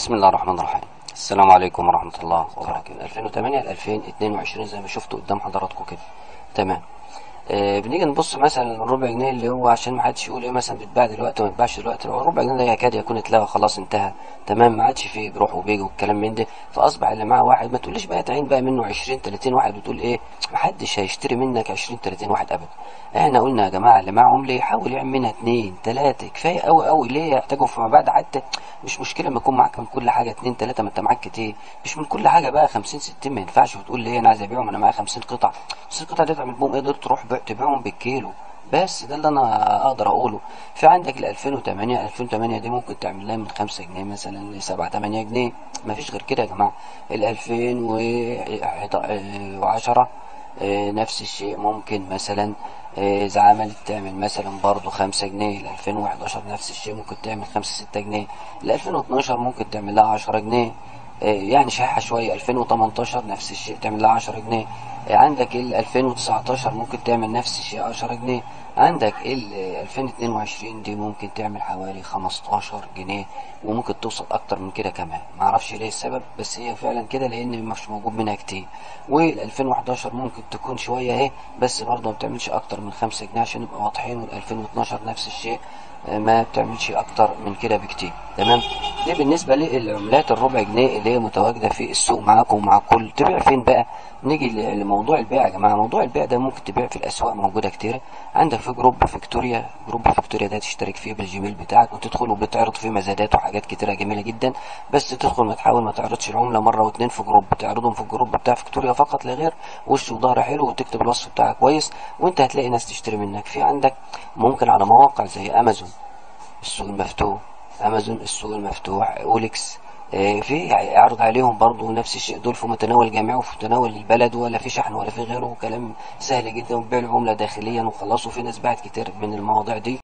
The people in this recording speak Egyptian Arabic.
بسم الله الرحمن الرحيم السلام عليكم ورحمة الله وبركاته 2008 ل 2022 زي ما شفتوا قدام حضراتكم كده تمام آه بنيجي نبص مثلا الربع جنيه اللي هو عشان ما حدش يقول ايه مثلا بيتباع دلوقتي وما بيتباعش دلوقتي هو الربع جنيه ده يكاد يكون اتلغى خلاص انتهى تمام ما عادش فيه بيروح وبيجي والكلام من ده فاصبح اللي معاه واحد ما تقوليش بقى تعين بقى منه 20 30 واحد وتقول ايه ما حدش هيشتري منك 20 30 واحد ابدا احنا قلنا يا جماعه اللي معاه عمله يحاول يعمل منها اثنين ثلاثه كفايه قوي قوي ليه يحتاجوا فيما بعد حتى مش مشكله ما يكون معاك من كل حاجه اثنين ثلاثه ما انت معاك كتير مش من كل حاجه بقى 50 60 ما ينفعش وتقول لي انا عايز ابيعهم انا معايا 50 قطعه 50 قطعه دي تعمل بهم ايه دول تروح بيع- تبيعهم بالكيلو بس ده اللي انا اقدر اقوله في عندك ال 2008 2008 دي ممكن تعمل لها من 5 جنيه مثلا ل 7 8 جنيه ما فيش غير كده يا جماعه ال 2010 آه، نفس الشيء ممكن مثلا آه، إذا عملت تعمل مثلا برضو خمسة جنيه ال 2011 نفس الشيء ممكن تعمل خمسة ستة جنيه ال 2012 ممكن تعمل لها عشرة جنيه آه، يعني شحة شوية 2018 نفس الشيء تعمل لها 10 جنيه آه، عندك ال 2019 ممكن تعمل نفس الشيء 10 جنيه عندك ال 2022 دي ممكن تعمل حوالي 15 جنيه وممكن توصل اكتر من كده كمان معرفش ليه السبب بس هي فعلا كده لان مش موجود منها كتير وال 2011 ممكن تكون شويه اهي بس برضه ما بتعملش اكتر من 5 جنيه عشان نبقى واضحين وال 2012 نفس الشيء آه، ما بتعملش اكتر من كده بكتير تمام دي بالنسبه للعملات الربع جنيه اللي هي متواجده في السوق معاكم ومع الكل تبيع فين بقى نيجي ل- لموضوع البيع يا جماعه موضوع البيع ده ممكن تبيع في الاسواق موجوده كتير عندك في جروب فيكتوريا جروب فيكتوريا ده تشترك فيه بالجيميل بتاعك وتدخل وبتعرض فيه مزادات وحاجات كتيره جميله جدا بس تدخل ما تحاول ما تعرضش العمله مره واتنين في جروب تعرضهم في الجروب بتاع فيكتوريا فقط لا غير وش وظهر حلو وتكتب الوصف بتاعك كويس وانت هتلاقي ناس تشتري منك في عندك ممكن على مواقع زي امازون السوق المفتوح امازون السوق المفتوح اوليكس آه، في اعرض عليهم برضو نفس الشيء دول في متناول الجميع وفي متناول البلد ولا في شحن ولا في غيره كلام سهل جدا وبيع العمله داخليا وخلاص وفي ناس باعت كتير من المواضيع دي